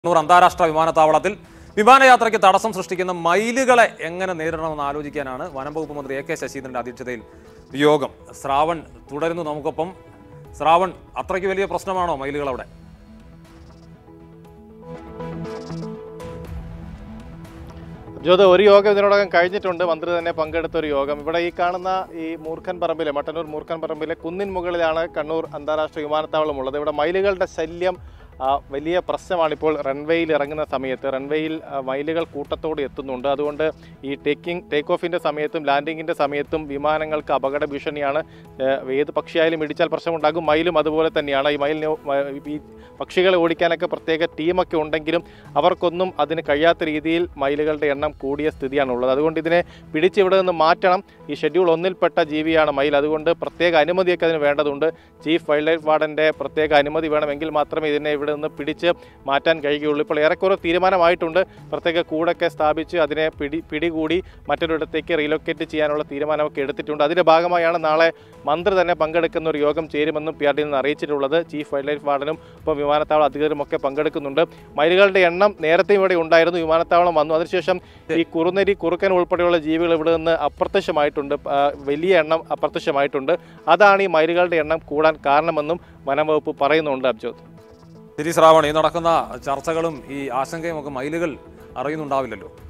കണ്ണൂർ അന്താരാഷ്ട്ര വിമാനത്താവളത്തിൽ വിമാനയാത്രയ്ക്ക് തടസ്സം സൃഷ്ടിക്കുന്ന മയിലുകളെ എങ്ങനെ നേരിടണമെന്ന് ആലോചിക്കാനാണ് വനം വകുപ്പ് മന്ത്രി എ കെ ശശീന്ദ്രന്റെ അധ്യക്ഷതയിൽ യോഗം ശ്രാവൺ തുടരുന്നു നമുക്കൊപ്പം ശ്രാവൺ അത്രയ്ക്ക് വലിയ പ്രശ്നമാണോ മയിലുകൾ അവിടെ ജ്യോത് ഒരു യോഗം ഇതിനോടകം കഴിഞ്ഞിട്ടുണ്ട് മന്ത്രി തന്നെ പങ്കെടുത്ത ഒരു യോഗം ഇവിടെ ഈ കാണുന്ന ഈ മൂർഖൻ പറമ്പിലെ മട്ടന്നൂർ മൂർഖൻ പറമ്പിലെ കുന്നിൻ മുകളിലാണ് കണ്ണൂർ അന്താരാഷ്ട്ര വിമാനത്താവളം ഉള്ളത് ഇവിടെ മയിലുകളുടെ ശല്യം ആ, വലിയ പ്രശ്നമാണ് ഇപ്പോൾ റൺവേയിൽ ഇറങ്ങുന്ന സമയത്ത് റൺവേയിൽ ആ, മയിലുകൾ കൂട്ടത്തോടെ എത്തുന്നുണ്ട് അതുകൊണ്ട് ഈ ടേക്കിംഗ് ടേക്ക് ഓഫിൻ്റെ സമയത്തും ലാൻഡിങ്ങിൻ്റെ സമയത്തും വിമാനങ്ങൾക്ക് അപകട ഭീഷണിയാണ് ഏഹ് ഏത് പക്ഷിയായാലും ഇടിച്ചാൽ പ്രശ്നമുണ്ടാകും മയിലും അതുപോലെ തന്നെയാണ് ഈ മയിലിനെ മ- ഈ പക്ഷികളെ ഓടിക്കാനൊക്കെ പ്രത്യേക ടീമൊക്കെ ഉണ്ടെങ്കിലും അവർക്കൊന്നും അതിന് കഴിയാത്ത രീതിയിൽ മയിലുകളുടെ എണ്ണം കൂടിയ സ്ഥിതിയാണ് ഉള്ളത് അതുകൊണ്ട് ഇതിനെ പിടിച്ച് ഇവിടെ നിന്ന് മാറ്റണം ഈ ഷെഡ്യൂൾ ഒന്നിൽപ്പെട്ട ജീവിയാണ് മയിൽ അതുകൊണ്ട് പ്രത്യേക അനുമതിയൊക്കെ അതിന് വേണ്ടതുണ്ട് ചീഫ് വൈൽഡ് ലൈഫ് വാർഡൻ്റെ പ്രത്യേക അനുമതി വേണമെങ്കിൽ മാത്രമേ ഇതിനെ ഇവിടെ നിന്ന് പിടിച്ച് മാറ്റാൻ കഴിയുകയുള്ളൂ ഇപ്പോൾ ഏറെക്കുറെ തീരുമാനമായിട്ടുണ്ട് പ്രത്യേക കൂടൊക്കെ സ്ഥാപിച്ച് അതിനെ പിടി പിടികൂടി മറ്റൊരിടത്തേക്ക് റീലൊക്കേറ്റ് ചെയ്യാനുള്ള തീരുമാനമൊക്കെ എടുത്തിട്ടുണ്ട് അതിൻ്റെ ഭാഗമായാണ് നാളെ മന്ത്രി തന്നെ പങ്കെടുക്കുന്ന ഒരു യോഗം ചേരുമെന്നും പി ആർ ഡിയിൽ നിന്ന് അറിയിച്ചിട്ടുള്ളത് ചീഫ് വൈൽഡ് ലൈഫ് വാർഡനും ഇപ്പോൾ വിമാനത്താവള അധികൃതരും ഒക്കെ പങ്കെടുക്കുന്നുണ്ട് മയിലുകളുടെ എണ്ണം നേരത്തെ ഇവിടെ ഉണ്ടായിരുന്നു വിമാനത്താവളം വന്നു അതിനുശേഷം ഈ കുറുനരി കുറുക്കൻ ഉൾപ്പെടെയുള്ള ജീവികൾ ഇവിടെ നിന്ന് അപ്രത്യക്ഷമായിട്ടുണ്ട് ആ, വലിയ എണ്ണം അപ്രത്യക്ഷമായിട്ടുണ്ട് അതാണ് ഈ മയിലുകളുടെ എണ്ണം കൂടാൻ കാരണമെന്നും വനം വകുപ്പ് പറയുന്നുണ്ട് അബ്ജോത് ശരി ശ്രാവൺ ഈ നടക്കുന്ന ചർച്ചകളും ഈ ആശങ്കയും ഒക്കെ മയിലുകൾ അറിയുന്നുണ്ടാവില്ലല്ലോ